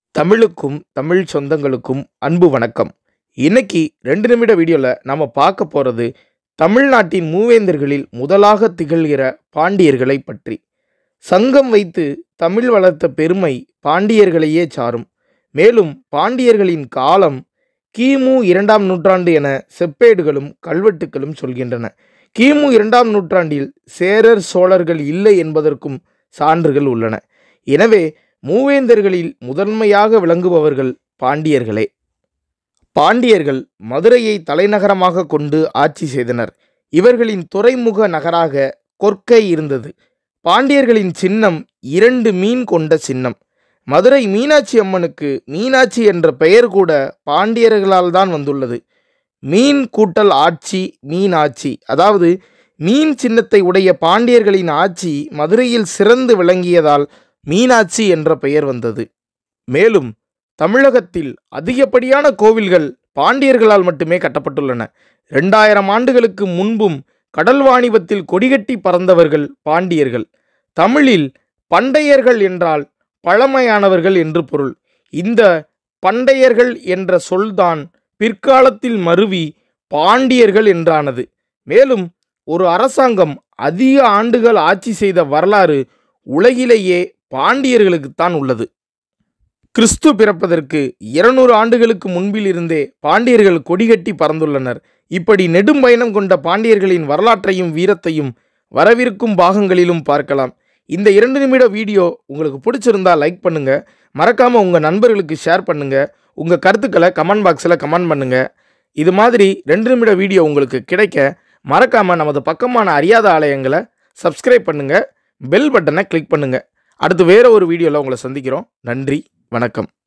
தமிழுக்கும் தமிழ் சொந்தங்களுக்கும் அன்பு வணக்கம் இன்னைக்கு ரெண்டு நிமிட வீடியோவில் நம்ம பார்க்க போகிறது தமிழ்நாட்டின் மூவேந்தர்களில் முதலாக திகழ்கிற பாண்டியர்களை பற்றி சங்கம் வைத்து தமிழ் வளர்த்த பெருமை பாண்டியர்களையே சாரும் மேலும் பாண்டியர்களின் காலம் கிமு இரண்டாம் நூற்றாண்டு என செப்பேடுகளும் கல்வெட்டுகளும் சொல்கின்றன கிமு இரண்டாம் நூற்றாண்டில் சேரர் சோழர்கள் இல்லை என்பதற்கும் சான்றுகள் உள்ளன எனவே மூவேந்தர்களில் முதன்மையாக விளங்குபவர்கள் பாண்டியர்களே பாண்டியர்கள் மதுரையை தலைநகரமாக கொண்டு ஆட்சி செய்தனர் இவர்களின் துறைமுக நகராக கொற்கை இருந்தது பாண்டியர்களின் சின்னம் இரண்டு மீன் கொண்ட சின்னம் மதுரை மீனாட்சி அம்மனுக்கு மீனாட்சி என்ற பெயர் கூட பாண்டியர்களால் தான் வந்துள்ளது மீன் கூட்டல் ஆட்சி மீன் ஆட்சி அதாவது மீன் சின்னத்தை உடைய பாண்டியர்களின் ஆட்சி மதுரையில் சிறந்து விளங்கியதால் மீனாட்சி என்ற பெயர் வந்தது மேலும் தமிழகத்தில் அதிகப்படியான கோவில்கள் பாண்டியர்களால் மட்டுமே கட்டப்பட்டுள்ளன ரெண்டாயிரம் ஆண்டுகளுக்கு முன்பும் கடல் வாணிபத்தில் கொடிகட்டி பறந்தவர்கள் பாண்டியர்கள் தமிழில் பண்டையர்கள் என்றால் பழமையானவர்கள் என்று பொருள் இந்த பண்டையர்கள் என்ற சொல்தான் பிற்காலத்தில் மருவி பாண்டியர்கள் என்றானது மேலும் ஒரு அரசாங்கம் அதிக ஆண்டுகள் ஆட்சி செய்த வரலாறு உலகிலேயே பாண்டியர்களுக்குத்தான் உள்ளது கிறிஸ்து பிறப்பதற்கு இருநூறு ஆண்டுகளுக்கு முன்பிலிருந்தே பாண்டியர்கள் கொடிகட்டி பறந்துள்ளனர் இப்படி நெடும் பயணம் கொண்ட பாண்டியர்களின் வரலாற்றையும் வீரத்தையும் வரவிருக்கும் பாகங்களிலும் பார்க்கலாம் இந்த இரண்டு நிமிட வீடியோ உங்களுக்கு பிடிச்சிருந்தா லைக் பண்ணுங்க மறக்காம உங்க நண்பர்களுக்கு ஷேர் பண்ணுங்க உங்க கருத்துக்களை கமெண்ட் பாக்ஸில் கமெண்ட் பண்ணுங்க இது மாதிரி ரெண்டு நிமிட வீடியோ உங்களுக்கு கிடைக்க மறக்காம நமது பக்கமான அறியாத ஆலயங்களை சப்ஸ்கிரைப் பண்ணுங்க பெல் பட்டனை கிளிக் பண்ணுங்க அடுத்து வேற ஒரு வீடியோவில் உங்களை சந்திக்கிறோம் நன்றி வணக்கம்